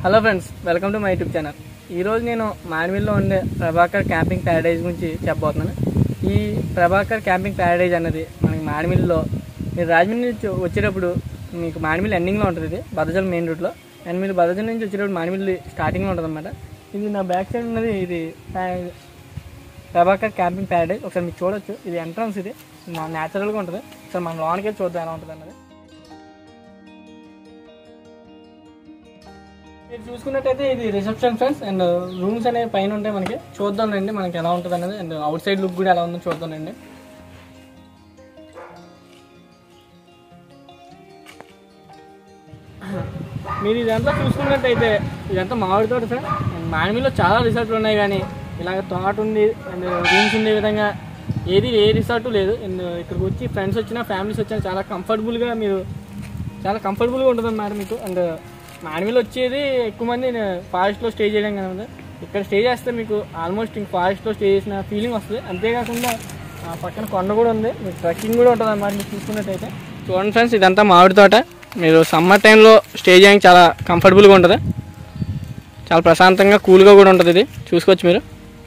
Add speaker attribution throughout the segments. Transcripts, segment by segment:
Speaker 1: hello friends welcome to my YouTube channel ఈరోజు నేను మానవిల్లో ఉండే ప్రభాకర్ క్యాంపింగ్ ప్యారడైజ్ గురించి చెప్పబోతున్నాను ఈ ప్రభాకర్ క్యాంపింగ్ ప్యారడైజ్ అన్నది మనకి మానవిల్లో మీరు రాజమండ్రి నుంచి వచ్చేటప్పుడు మీకు మానమిల్లి ఎండింగ్లో ఉంటుంది ఇది బదజల్ మెయిన్ రూట్లో అండ్ మీరు బదజల్ నుంచి వచ్చేటప్పుడు మానమిల్లి స్టార్టింగ్లో ఉంటుంది అనమాట ఇది నా బ్యాక్ సైడ్ ఉన్నది ఇది ప్యా- ప్రభాకర్ క్యాంపింగ్ ప్యారడైజ్ ఒకసారి మీకు చూడొచ్చు ఇది ఎంట్రన్స్ ఇది మా న్యాచురల్గా ఉంటుంది ఒకసారి మనం లోనికి వెళ్ళి చూద్దాం ఎలా ఉంటుంది అన్నది మీరు చూసుకున్నట్టయితే ఇది రిసెప్షన్ ఫ్రెండ్స్ అండ్ రూమ్స్ అనేవి పైన ఉంటాయి మనకి చూద్దాం రండి మనకి ఎలా ఉంటుంది అనేది అండ్ అవుట్ సైడ్ లుక్ కూడా ఎలా ఉందో చూద్దాం రండి మీరు ఇదంతా చూసుకున్నట్టయితే ఇదంతా మామిడి తోట సార్ అండ్ మామిడిలో చాలా రిసార్ట్లు ఉన్నాయి కానీ ఇలాగ తోట ఉంది అండ్ రూమ్స్ ఉండే విధంగా ఏది ఏ రిసార్ట్ లేదు అండ్ ఇక్కడికి వచ్చి ఫ్రెండ్స్ వచ్చినా ఫ్యామిలీస్ వచ్చినా చాలా కంఫర్టబుల్గా మీరు చాలా కంఫర్టబుల్గా ఉంటుంది అన్నమాట మీకు అండ్ మానవిలో వచ్చేది ఎక్కువ మంది ఫారెస్ట్లో స్టే చేయడం కదా ఇక్కడ స్టే చేస్తే మీకు ఆల్మోస్ట్ ఇంక ఫారెస్ట్లో స్టే చేసిన ఫీలింగ్ వస్తుంది అంతేకాకుండా ఆ పక్కన కొండ కూడా ఉంది మీకు ట్రెక్కింగ్ కూడా ఉంటుంది అన్నమాట మీరు చూసుకున్నట్టయితే చూడండి ఫ్రెండ్స్ ఇదంతా మామిడి తోట మీరు సమ్మర్ టైంలో స్టే చేయడానికి చాలా కంఫర్టబుల్గా ఉంటుంది చాలా ప్రశాంతంగా కూల్గా కూడా ఉంటుంది ఇది చూసుకోవచ్చు మీరు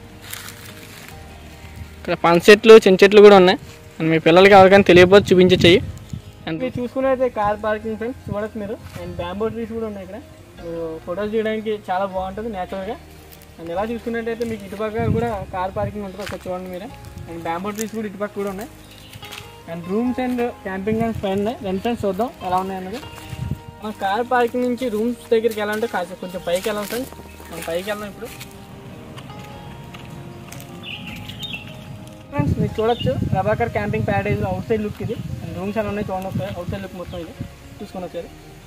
Speaker 1: ఇక్కడ పంచ చెట్లు చిన్న చెట్లు కూడా ఉన్నాయి అండ్ మీ పిల్లలకి ఎవరికైనా తెలియకపోతే చూపించచ్చాయి అండ్ మీరు చూసుకున్నైతే కార్ పార్కింగ్ ఫ్రెండ్స్ చూడొచ్చు మీరు అండ్ బ్యాంబో ట్రీస్ కూడా ఉన్నాయి ఇక్కడ మీరు ఫొటోస్ తీయడానికి చాలా బాగుంటుంది నేచురల్గా అండ్ ఇలా చూసుకున్నట్టయితే మీకు ఇటుపక్క కూడా కార్ పార్కింగ్ ఉంటుంది ఒకసారి చూడండి మీరు అండ్ బ్యాంబో ట్రీస్ కూడా ఇటుపక్క కూడా ఉన్నాయి and rooms and camping and పైన ఉన్నాయి రెండు ఫ్రెండ్స్ చూద్దాం ఎలా ఉన్నాయి అన్నది మన కార్ పార్కింగ్ నుంచి రూమ్స్ దగ్గరికి వెళ్ళాలంటే కాస్త కొంచెం పైకి వెళ్ళాం ఫ్రెండ్స్ మనం పైకి వెళ్దాం ఇప్పుడు ఫ్రెండ్స్ మీరు చూడొచ్చు Prabhakar camping paradise outside look ఇది అండ్ రూమ్స్ ఎలా ఉన్నాయి చూడండి ఒకసారి అవుట్ సైడ్ లుక్ మొత్తం ఇది చూసుకొని వచ్చారు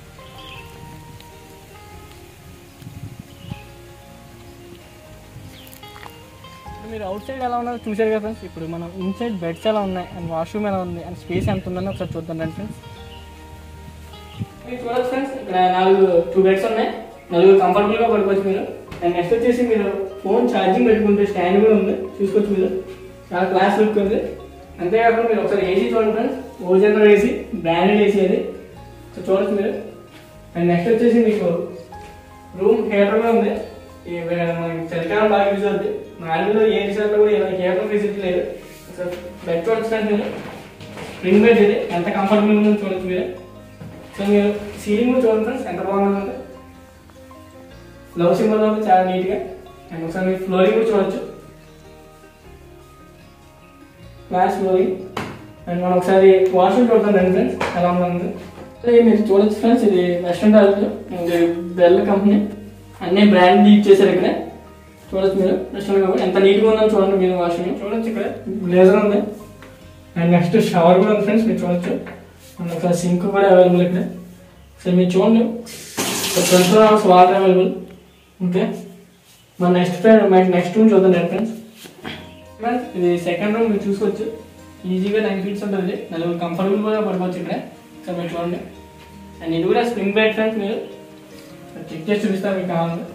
Speaker 1: ఇప్పుడు మీరు అవుట్ సైడ్ ఎలా ఉన్నారో చూసారు కదా ఫ్రెండ్స్ ఇప్పుడు మనం ఇన్సైడ్ బెడ్స్ ఎలా ఉన్నాయి అండ్ వాష్రూమ్ ఎలా ఉంది అండ్ స్పేస్ ఎంత ఉందని ఒకసారి చూద్దాం రండి ఫ్రెండ్స్ మీరు చూడొచ్చు ఫ్రెండ్స్ ఇక్కడ నాలుగు టూ బెడ్స్ ఉన్నాయి నలుగురు కంఫర్టబుల్గా పడుకోవచ్చు మీరు అండ్ నెక్స్ట్ వచ్చేసి మీరు ఫోన్ ఛార్జింగ్ పెట్టుకుంటే స్టాండ్ కూడా ఉంది చూసుకోవచ్చు మీరు చాలా క్లాస్ లుక్ ఉంది అంతేకాకుండా మీరు ఒకసారి ఏసీ చూడండి friends O General AC branded AC అది సో చూడొచ్చు మీరు అండ్ నెక్స్ట్ వచ్చేసి మీకు రూమ్ హీటర్ కూడా ఉంది ఈ మనకి చలికాలం బాగా యూజ్ అవుతుంది మా ఆర్మీలో ఏ రిసార్ట్లో కూడా ఇలా హీటర్ ఫెసిలిటీ లేదు ఒకసారి బెడ్ చూడొచ్చు ఫ్రెండ్స్ మీరు స్ప్రింగ్ బెడ్ ఇది ఎంత కంఫర్టబుల్ ఉందో చూడొచ్చు మీరు సో మీరు సీలింగ్ కూడా చూడండి ఫ్రెండ్స్ ఎంత బాగుందంటే లవ్ సింబల్ ఉంది చాలా నీట్గా అండ్ ఒకసారి మీరు ఫ్లోరింగ్ కూడా చూడొచ్చు క్లాస్ ఫ్లోరింగ్ అండ్ మనం ఒకసారి వాష్రూమ్ చూద్దాం రండి ఫ్రెండ్స్ ఎలా ఉందండి అలాగే మీరు చూడొచ్చు ఫ్రెండ్స్ ఇది వెస్ట్రన్ టాయిలెట్ ఇది బెల్ కంపెనీ అన్ని బ్రాండ్ యూజ్ చేశారు ఇక్కడ చూడొచ్చు మీరు వెస్ట్రన్ కంపెనీ ఎంత నీట్గా ఉందని చూడండి మీరు వాష్రూమ్ చూడొచ్చు ఇక్కడ బ్లేజర్ ఉంది అండ్ నెక్స్ట్ షవర్ కూడా ఉంది ఫ్రెండ్స్ మీరు చూడొచ్చు అండ్ ఒకసారి సింక్ కూడా అవైలబుల్ ఇక్కడ సో మీరు చూడండి twenty four hours water available okay మన నెక్స్ట్ ఫ్రెండ్ మనకి నెక్స్ట్ రూమ్ చూద్దాం రండి ఫ్రెండ్స్ ఫ్రెండ్స్ ఇది సెకండ్ రూమ్ మీరు చూసుకోవచ్చు ఈజీగా నైన్ ఫీట్స్ ఉంటుంది నలుగురు కంఫర్టబుల్ కూడా పడుకోవచ్చు ఇక్కడ సో మీరు చూడండి అండ్ ఇది కూడా స్ప్రింగ్ బెడ్ ఫ్రెండ్స్ మీరు చెక్ చేసి చూపిస్తాను మీకు కావాలి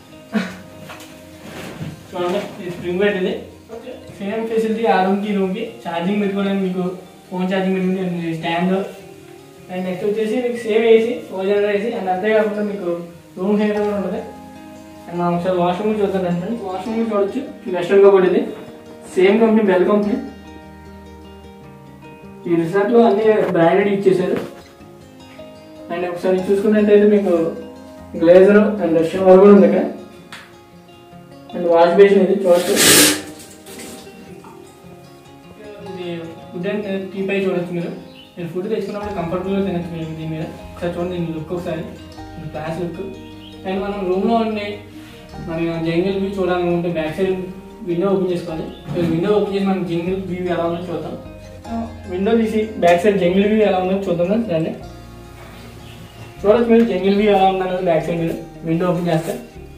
Speaker 1: చూడండి ఇది స్ప్రింగ్ బెడ్ ఇది సేమ్ ఫెసిలిటీ ఆ రూమ్కి ఈ రూమ్కి ఛార్జింగ్ పెట్టుకోవడానికి మీకు ఫోన్ ఛార్జింగ్ పెట్టుకుంటే స్టాండ్ అండ్ నెక్స్ట్ వచ్చేసి మీకు same AC O General AC and అంతేకాకుండా మీకు రూమ్ హీటర్ కూడా ఉంటుంది అండ్ మనం ఒకసారి వాష్రూమ్ చూద్దాం ఫ్రెండ్స్ వాష్రూమ్ చూడొచ్చు వెస్టర్న్ కబోర్డ్ ఇది సేమ్ కంపెనీ బెల్ కంపెనీ ఈ రిసార్ట్ లో అన్ని బ్రాండెడ్ యూజ్ చేశారు అండ్ ఒకసారి చూసుకున్నట్టయితే మీకు గ్లేజర్ అండ్ షవర్ కూడా ఉంది ఇక్కడ అండ్ వాష్ బేసిన్ ఇది చూడొచ్చు ఇది ఫుడ్ అండ్ టీ పై చూడొచ్చు మీరు మీరు ఫుడ్ తెచ్చుకున్నప్పుడు కంఫర్టబుల్గా తినచ్చు మీరు దీని మీద ఒకసారి చూడండి దీని లుక్ ఒకసారి క్లాస్ లుక్ అండ్ మనం రూమ్లో ఉండి మన జంగిల్ వ్యూ చూడాలనుకుంటే బ్యాక్ సైడ్ విండో ఓపెన్ చేసుకోవాలి విండో ఓపెన్ చేసి మనం జంగిల్ వ్యూ ఎలా ఉందో చూద్దాం విండో తీసి బ్యాక్ సైడ్ జంగిల్ వ్యూ ఎలా ఉందో చూద్దాం రండి చూడొచ్చు మీరు జంగిల్ వ్యూ ఎలా ఉందన్నది బ్యాక్ సైడ్ మీరు విండో ఓపెన్ చేస్తే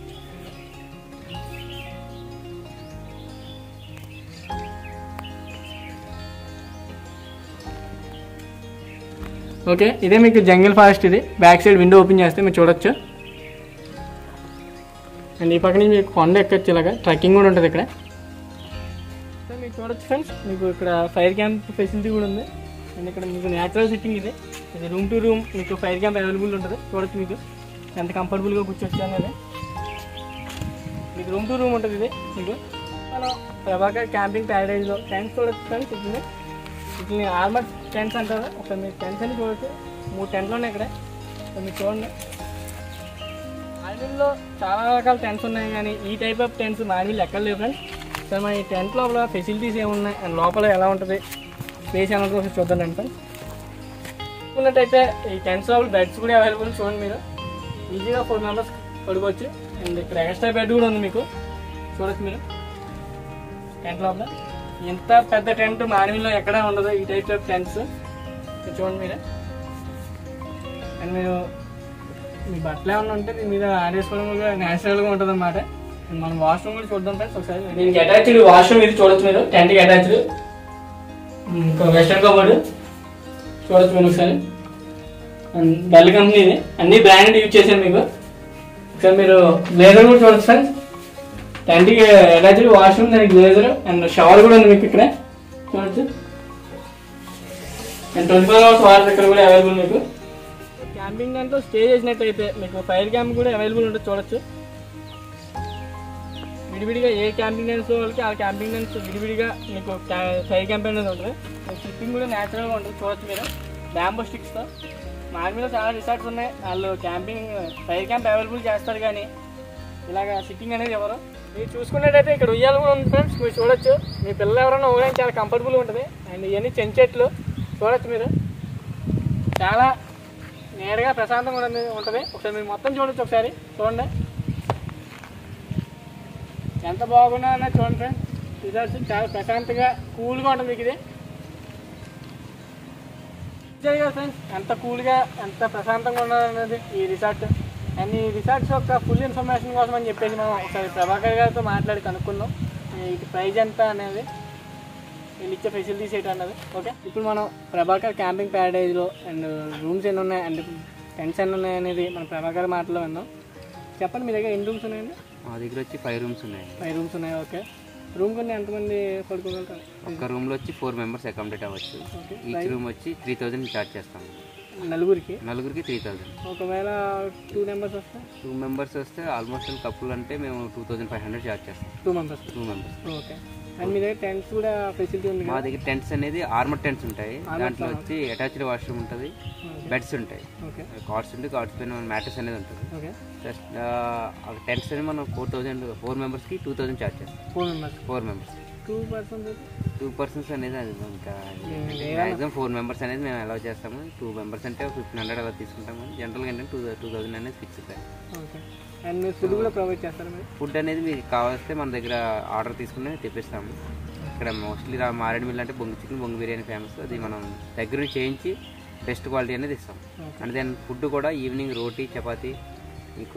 Speaker 1: ఓకే ఇదే మీకు జంగిల్ ఫారెస్ట్ ఇది బ్యాక్ సైడ్ విండో ఓపెన్ చేస్తే మీరు చూడొచ్చు అండ్ ఈ పక్క నుంచి మీకు కొండ ఎక్కచ్చు ఇలాగా ట్రెక్కింగ్ కూడా ఉంటుంది ఇక్కడ సో మీకు చూడొచ్చు ఫ్రెండ్స్ మీకు ఇక్కడ ఫైర్ క్యాంప్ ఫెసిలిటీ కూడా ఉంది అండ్ ఇక్కడ మీకు న్యాచురల్ సిట్టింగ్ ఇది ఇది రూమ్ టు రూమ్ మీకు ఫైర్ క్యాంప్ అవైలబుల్ ఉంటుంది చూడొచ్చు మీకు ఎంత కంఫర్టబుల్గా కూర్చోవచ్చు అనేది మీకు రూమ్ టు రూమ్ ఉంటుంది ఇది మీకు మనం ప్రభాకర్ క్యాంపింగ్ ప్యారడైజ్లో టెంట్స్ చూడొచ్చు ఫ్రెండ్స్ ఇది వీటిని ఆర్మర్ టెంట్స్ అంటారు ఒకసారి మీరు టెంట్స్ అని చూడొచ్చు మూడు టెంట్లు ఉన్నాయి ఇక్కడ ఒకసారి మీరు చూడండి మాన్విల్లో చాలా రకాల టెంట్స్ ఉన్నాయి కానీ ఈ టైప్ ఆఫ్ టెంట్స్ మాన్విల్ ఎక్కడ లేవు ఫ్రెండ్స్ సార్ మన ఈ టెంట్ లోపల ఫెసిలిటీస్ ఏమున్నాయి అండ్ లోపల ఎలా ఉంటుంది స్పేస్ ఎలా ఉంటుంది ఒకసారి చూద్దాం ఫ్రెండ్స్ చూసుకున్నట్టయితే ఈ టెంట్స్ లోపల బెడ్స్ కూడా అవైలబుల్ చూడండి మీరు ఈజీగా ఫోర్ మెంబర్స్ పడుకోవచ్చు అండ్ ఇక్కడ ఎక్స్ట్రా బెడ్ కూడా ఉంది మీకు చూడొచ్చు మీరు టెంట్ లోపల ఇంత పెద్ద టెంట్ మానవిలో ఎక్కడ ఉండదు ఈ టైప్ ఆఫ్ టెంట్స్ చూడండి మీరు అండ్ మీరు మీ బట్టలు ఏమన్నా ఉంటే దీని మీద ఆడేసుకోవడం కూడా న్యాచురల్గా ఉంటుంది అనమాట మనం వాష్రూమ్ కూడా చూద్దాం ఫ్రెండ్స్ ఒకసారి దీనికి అటాచ్డ్ వాష్రూమ్ ఇది చూడొచ్చు మీరు టెంట్కి అటాచ్డ్ ఇంకా వెస్టర్న్ కబోర్డ్ చూడొచ్చు మీరు ఒకసారి అండ్ బెల్ కంపెనీ ఇది అన్ని బ్రాండెడ్ యూజ్ చేశాను మీకు ఒకసారి మీరు గ్లేజర్ కూడా చూడొచ్చు ఫ్రెండ్స్ టెంట్కి అటాచ్డ్ వాష్రూమ్ దానికి గ్లేజర్ అండ్ షవర్ కూడా ఉంది మీకు ఇక్కడ చూడొచ్చు and twenty four hours water ఇక్కడ కూడా అవైలబుల్ మీకు క్యాంపింగ్ దాంట్లో స్టే చేసినట్టయితే మీకు ఫైర్ క్యాంప్ కూడా అవైలబుల్ ఉంటుంది చూడొచ్చు విడివిడిగా ఏ క్యాంపింగ్ డెన్స్ వాళ్ళకి ఆ క్యాంపింగ్ డెన్స్ విడివిడిగా మీకు ఫైర్ క్యాంప్ అనేది ఉంటుంది స్లిప్పింగ్ కూడా న్యాచురల్గా ఉంటుంది చూడొచ్చు మీరు బ్యాంబో స్టిక్స్తో మా మీద చాలా రిసార్ట్స్ ఉన్నాయి వాళ్ళు క్యాంపింగ్ ఫైర్ క్యాంప్ అవైలబుల్ చేస్తారు కానీ ఇలాగ సిట్టింగ్ అనేది ఎవరు మీరు చూసుకున్నట్టయితే ఇక్కడ ఉయ్యాలు కూడా ఉంది ఫ్రెండ్స్ మీరు చూడొచ్చు మీ పిల్లలు ఎవరైనా ఊగడానికి చాలా కంఫర్టబుల్ ఉంటుంది అండ్ ఇవన్నీ చెంచెట్లు చూడొచ్చు మీరు చాలా నేరుగా ప్రశాంతంగా ఉంటుంది ఉంటుంది ఒకసారి మీరు మొత్తం చూడొచ్చు ఒకసారి చూడండి ఎంత బాగున్నా అన్నది చూడండి ఫ్రెండ్స్ రిజల్ట్స్ చాలా ప్రశాంతంగా కూల్గా ఉంటుంది మీకు ఇది చూసారు కదా ఫ్రెండ్స్ ఎంత కూల్గా ఎంత ప్రశాంతంగా ఉన్నది అనేది ఈ రిసార్ట్ అండ్ ఈ రిసార్ట్స్ యొక్క ఫుల్ ఇన్ఫర్మేషన్ కోసం అని చెప్పేసి మనం ఒకసారి ప్రభాకర్ గారితో మాట్లాడి కనుక్కుందాం ఈ ప్రైజ్ ఎంత అనేది వీళ్ళు ఇచ్చే ఫెసిలిటీస్ ఏంటి అన్నది ఓకే ఇప్పుడు మనం ప్రభాకర్ క్యాంపింగ్ ప్యారడైజ్లో అండ్ రూమ్స్ ఎన్ని ఉన్నాయి అండ్ టెంట్స్ ఎన్ని ఉన్నాయి అనేది మన ప్రభాకర్ మాటలో విన్నాం చెప్పండి మీ దగ్గర ఎన్ని రూమ్స్ ఉన్నాయండి
Speaker 2: మా దగ్గర వచ్చి ఫైవ్ రూమ్స్ ఉన్నాయి
Speaker 1: ఫైవ్ రూమ్స్ ఉన్నాయి ఓకే రూమ్ కొన్ని ఎంతమంది పడుకోగలుగుతారు
Speaker 2: ఒక్క రూమ్లో వచ్చి ఫోర్ మెంబర్స్ అకామిడేట్ అవ్వచ్చు
Speaker 1: ఓకే
Speaker 2: ఈచ్ రూమ్ వచ్చి త్రీ థౌజండ్ ఛార్జ్ చేస్తాం
Speaker 1: నలుగురికి
Speaker 2: నలుగురికి త్రీ థౌజండ్
Speaker 1: ఒకవేళ టూ మెంబర్స్ వస్తే
Speaker 2: టూ మెంబర్స్ వస్తే ఆల్మోస్ట్ కప్పుల్ అంటే మేము two thousand five hundred charge చేస్తాం
Speaker 1: two members
Speaker 2: two members
Speaker 1: okay and మీ దగ్గర టెంట్స్ కూడా ఫెసిలిటీ ఉంది
Speaker 2: మా
Speaker 1: కదా
Speaker 2: దగ్గర టెంట్స్ అనేది ఆర్మర్ టెంట్స్ ఉంటాయి దాంట్లో వచ్చి అటాచ్డ్ వాష్రూమ్ ఉంటుంది బెడ్స్ ఉంటాయి
Speaker 1: ఓకే
Speaker 2: కార్డ్స్ ఉంటే కార్డ్స్ పైన మ్యాట్రస్ అనేది ఉంటుంది
Speaker 1: ఓకే
Speaker 2: ప్లస్ టెంట్స్ అనేది మనం ఫోర్ థౌజండ్ ఫోర్ మెంబర్స్కి టూ థౌజండ్ ఛార్జ్ చేస్తాం
Speaker 1: four members
Speaker 2: four members
Speaker 1: two persons
Speaker 2: two persons అనేది అది ఇంకా
Speaker 1: ఏదైనా-
Speaker 2: మ్యాక్సిమం ఫోర్ మెంబర్స్ అనేది మేము అలౌ చేస్తాము టూ మెంబర్స్ అంటే ఫిఫ్టీన్ హండ్రెడ్ అలా తీసుకుంటాము జనరల్గా ఏంటంటే టూ టూ థౌసండ్ అనేది ఫిక్స్
Speaker 1: ఓకే అండ్ మీరు ఫుడ్ కూడా ప్రొవైడ్ చేస్తారా మీరు
Speaker 2: ఫుడ్ అనేది మీకు కావాల్స్తే మన దగ్గర ఆర్డర్ తీసుకుని తెప్పిస్తాము ఇక్కడ మోస్ట్లీ మారేడుమిల్లి అంటే బొంగు చికెన్ బొంగు బిర్యానీ ఫేమస్ అది మనం దగ్గర నుంచి చేయించి బెస్ట్ క్వాలిటీ అనేది ఇస్తాం
Speaker 1: ఓకే
Speaker 2: అండ్ దెన్ ఫుడ్ కూడా ఈవినింగ్ రోటీ చపాతి మీకు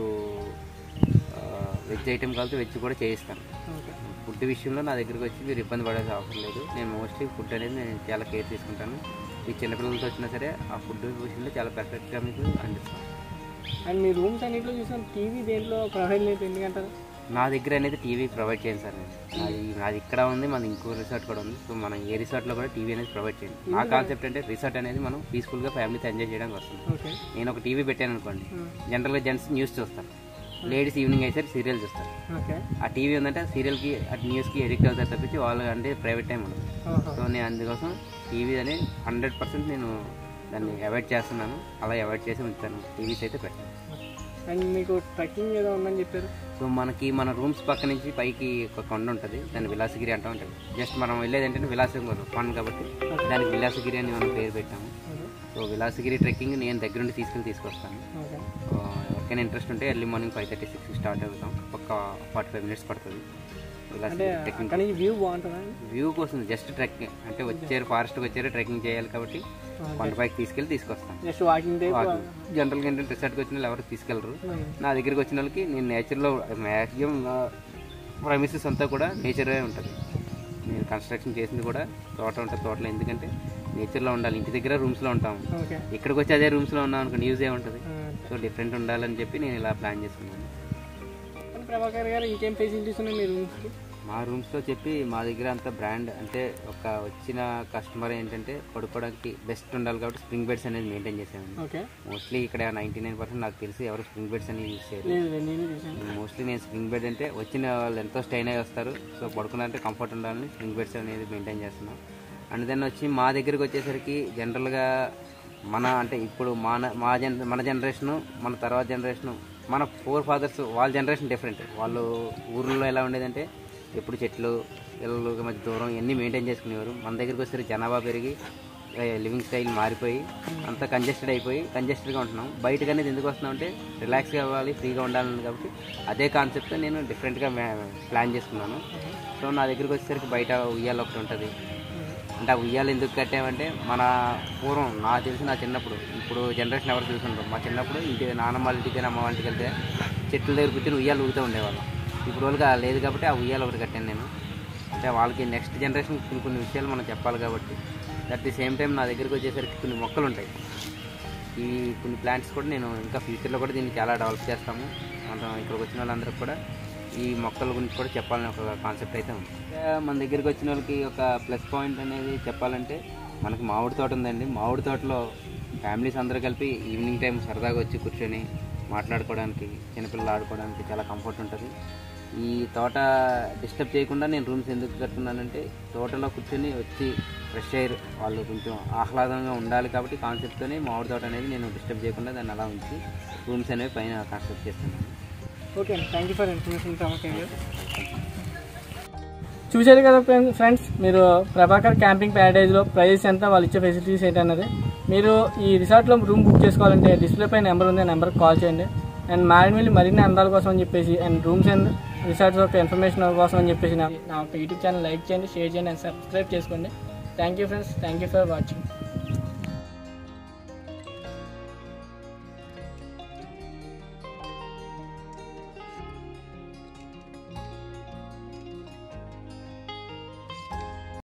Speaker 2: వెజ్ ఐటెం కలిసి వెజ్ కూడా చేయిస్తాను
Speaker 1: ఓకే
Speaker 2: ఫుడ్ విషయంలో నా దగ్గరికి వచ్చి మీరు ఇబ్బంది పడాల్సిన అవసరం లేదు నేను మోస్ట్లీ ఫుడ్ అనేది నేను చాలా కేర్ తీసుకుంటాను ఈ చిన్నపిల్లలతో వచ్చినా సరే ఆ ఫుడ్ విషయంలో చాలా పర్ఫెక్ట్గా మీకు అందిస్తాను
Speaker 1: అండ్ మీ రూమ్స్ అన్నింటిలో చూసాం టీవీ దేంట్లో ప్రొవైడ్ లేదు ఎందుకంటారు
Speaker 2: నా దగ్గర అనేది టీవీ ప్రొవైడ్ చేయండి సార్ నేను నాది నాది ఇక్కడ ఉంది మన ఇంకో రిసార్ట్ కూడా ఉంది సో మనం ఏ రిసార్ట్లో కూడా టీవీ అనేది ప్రొవైడ్ చేయండి నా కాన్సెప్ట్ అంటే రిసార్ట్ అనేది మనం పీస్ఫుల్గా ఫ్యామిలీతో ఎంజాయ్ చేయడానికి వస్తుంది
Speaker 1: ఓకే
Speaker 2: నేను ఒక టీవీ పెట్టాను అనుకోండి జనరల్గా జెంట్స్ న్యూస్ చూస్తారు లేడీస్ ఈవినింగ్ అయితే సీరియల్ చూస్తారు
Speaker 1: ఓకే
Speaker 2: ఆ టీవీ ఉందంటే ఆ సీరియల్కి ఆ న్యూస్కి ఎడిక్ట్ అవుతారు తప్పించి వాళ్ళు అంటే ప్రైవేట్ టైం ఉండదు
Speaker 1: ఓహో
Speaker 2: సో నేను అందుకోసం టీవీ అని హండ్రెడ్ పర్సెంట్ నేను దాన్ని అవాయిడ్ చేస్తున్నాను అలా అవాయిడ్ చేసి ఉంచాను టీవీస్ అయితే పెట్టాను
Speaker 1: అండ్ మీకు ట్రెక్కింగ్ ఏదో ఉందని చెప్పారు
Speaker 2: సో మనకి మన రూమ్స్ పక్క నుంచి పైకి ఒక కొండ ఉంటుంది దాన్ని విలాసగిరి అంటూ ఉంటుంది జస్ట్ మనం వెళ్ళేది ఏంటంటే విలాసగిరి ఫన్ కాబట్టి దానికి విలాసగిరి అని మనం పేరు పెట్టాము
Speaker 1: ఓకే
Speaker 2: సో విలాసగిరి ట్రెక్కింగ్ నేను దగ్గర నుండి తీసుకెళ్ళి తీసుకొస్తాను
Speaker 1: ఓకే
Speaker 2: సో ఎవరికైనా ఇంట్రెస్ట్ ఉంటే early morning five thirty six start అవుతాం ఒక ఫార్టీ ఫైవ్ మినిట్స్ పడుతుంది
Speaker 1: అంటే
Speaker 2: విలాసగిరి ట్రెక్కింగ్
Speaker 1: అక్కడ నుంచి వ్యూ బాగుంటుందా
Speaker 2: వ్యూ కోసం జస్ట్ ట్రెక్కింగ్ అంటే వచ్చారు ఫారెస్ట్కి వచ్చారు ట్రెక్కింగ్ చేయాలి కాబట్టి కొండపైకి తీసుకెళ్ళి తీసుకొస్తాం
Speaker 1: జస్ట్ వాకింగ్ డే
Speaker 2: జనరల్గా ఏంటంటే రిసార్ట్కి వచ్చిన వాళ్ళు ఎవరు తీసుకెళ్ళరు నా దగ్గరికి వచ్చిన వాళ్ళకి నేను నేచర్లో మ్యాక్సిమం నా ప్రైమిసెస్ అంతా కూడా నేచరే ఉంటుంది నేను కన్స్ట్రక్షన్ చేసింది కూడా తోట ఉంటుంది తోటలో ఎందుకంటే నేచర్లో ఉండాలి ఇంటి దగ్గర రూమ్స్లో ఉంటాము
Speaker 1: ఓకే
Speaker 2: ఇక్కడికి వచ్చి అదే రూమ్స్లో ఉన్నాం అనుకో యూజ్ ఏ ఉంటుంది సో డిఫరెంట్ ఉండాలని చెప్పి నేను ఇలా ప్లాన్ చేసుకున్నాను
Speaker 1: ప్రభాకర్ గారు ఇంకేం ఫెసిలిటీస్ ఉన్నాయి మీ రూమ్స్కి
Speaker 2: మా రూమ్స్లో చెప్పి మా దగ్గర అంత బ్రాండ్ అంటే ఒక వచ్చిన కస్టమర్ ఏంటంటే పడుకోవడానికి బెస్ట్ ఉండాలి కాబట్టి స్ప్రింగ్ బెడ్స్ అనేది మెయింటైన్ చేసామండి
Speaker 1: ఓకే
Speaker 2: మోస్ట్లీ ఇక్కడ నైంటీ నైన్ పర్సెంట్ నాకు తెలిసి ఎవరు స్ప్రింగ్ బెడ్స్ అనేది యూజ్ చేయరు
Speaker 1: లేదు లేదు నేను చూసాను
Speaker 2: మోస్ట్లీ నేను స్ప్రింగ్ బెడ్ అంటే వచ్చిన వాళ్ళు ఎంతో స్టైన్ అయి వస్తారు సో పడుకున్నారంటే కంఫర్ట్ ఉండాలని స్ప్రింగ్ బెడ్స్ అనేది మెయింటైన్ చేస్తున్నాం అండ్ దెన్ వచ్చి మా దగ్గరికి వచ్చేసరికి జనరల్గా మన అంటే ఇప్పుడు మన మా జన్ మన జనరేషను మన తర్వాత జనరేషను మన ఫోర్ ఫాదర్స్ వాళ్ళ జనరేషన్ డిఫరెంట్ వాళ్ళు ఊర్లో ఎలా ఉండేదంటే ఎప్పుడు చెట్లు ఇళ్ళ మధ్య దూరం ఇవన్నీ మెయింటైన్ చేసుకునేవారు మన దగ్గరికి వచ్చేసరికి జనాభా పెరిగి లివింగ్ స్టైల్ మారిపోయి అంతా కంజెస్టెడ్ అయిపోయి కంజెస్టెడ్గా ఉంటున్నాం బయటకు అనేది ఎందుకు వస్తున్నాం అంటే రిలాక్స్గా అవ్వాలి ఫ్రీగా ఉండాలని కాబట్టి అదే కాన్సెప్ట్ నేను డిఫరెంట్గా ప్లాన్ చేసుకున్నాను సో నా దగ్గరికి వచ్చేసరికి బయట ఉయ్యాల ఒకటి ఉంటుంది అంటే ఆ ఉయ్యాలు ఎందుకు కట్టామంటే మన పూర్వం నాకు తెలిసి నా చిన్నప్పుడు ఇప్పుడు జనరేషన్ ఎవరు చూసుంటారు మా చిన్నప్పుడు ఇంటి నాన్నమ్మ వాళ్ళ ఇంటికి అమ్మ వాళ్ళ ఇంటికి వెళ్తే చెట్ల దగ్గర కూర్చొని ఉయ్యాలు ఊగుతూ ఉండేవాళ్ళం ఇప్పుడు వాళ్ళకి లేదు కాబట్టి ఆ ఉయ్యాలు ఒకటి కట్టాను నేను అంటే వాళ్ళకి నెక్స్ట్ జనరేషన్ కొన్ని కొన్ని విషయాలు మనం చెప్పాలి కాబట్టి అట్ ది సేమ్ టైం నా దగ్గరికి వచ్చేసరికి కొన్ని మొక్కలు ఉంటాయి ఈ కొన్ని ప్లాంట్స్ కూడా నేను ఇంకా ఫ్యూచర్లో కూడా దీన్ని చాలా డెవలప్ చేస్తాము మనం ఇక్కడికి వచ్చిన వాళ్ళందరికీ కూడా ఈ మొక్కల గురించి కూడా చెప్పాలని ఒక కాన్సెప్ట్ అయితే ఉంది ఇంకా మన దగ్గరికి వచ్చిన వాళ్ళకి ఒక ప్లస్ పాయింట్ అనేది చెప్పాలంటే మనకి మామిడి తోట ఉందండి మామిడి తోటలో ఫ్యామిలీస్ అందరూ కలిపి ఈవినింగ్ టైం సరదాగా వచ్చి కూర్చొని మాట్లాడుకోవడానికి చిన్నపిల్లలు ఆడుకోవడానికి చాలా కంఫర్ట్ ఉంటుంది ఈ తోట డిస్టర్బ్ చేయకుండా నేను రూమ్స్ ఎందుకు కట్టుకున్నానంటే తోటలో కూర్చొని వచ్చి ఫ్రెష్ ఎయిర్ వాళ్ళు కొంచెం ఆహ్లాదంగా ఉండాలి కాబట్టి కాన్సెప్ట్తోనే మామిడి తోట అనేది నేను డిస్టర్బ్ చేయకుండా దాన్ని అలా ఉంచి రూమ్స్ అనేవి పైన కన్స్ట్రక్ట్ చేస్తున్నాను
Speaker 1: okay thank you for information ప్రముఖంగా చూశారు కదా ఫ్రెండ్- ఫ్రెండ్స్ మీరు ప్రభాకర్ క్యాంపింగ్ ప్యారడైజ్లో ప్రైస్ ఎంత వాళ్ళు ఇచ్చే ఫెసిలిటీస్ ఏంటన్నది మీరు ఈ రిసార్ట్లో రూమ్ బుక్ చేసుకోవాలంటే డిస్ప్లే పై నెంబర్ ఉంది ఆ నెంబర్కి కాల్ చేయండి అండ్ మారేడుమిల్లి మరిన్ని అందాల కోసం అని చెప్పేసి అండ్ రూమ్స్ అండ్ రిసార్ట్స్ యొక్క ఇన్ఫర్మేషన్ కోసం అని చెప్పేసి నా నా యొక్క యూట్యూబ్ ఛానల్ లైక్ చేయండి షేర్ చేయండి అండ్ సబ్స్క్రైబ్ చేసుకోండి thank you friends thank you for watching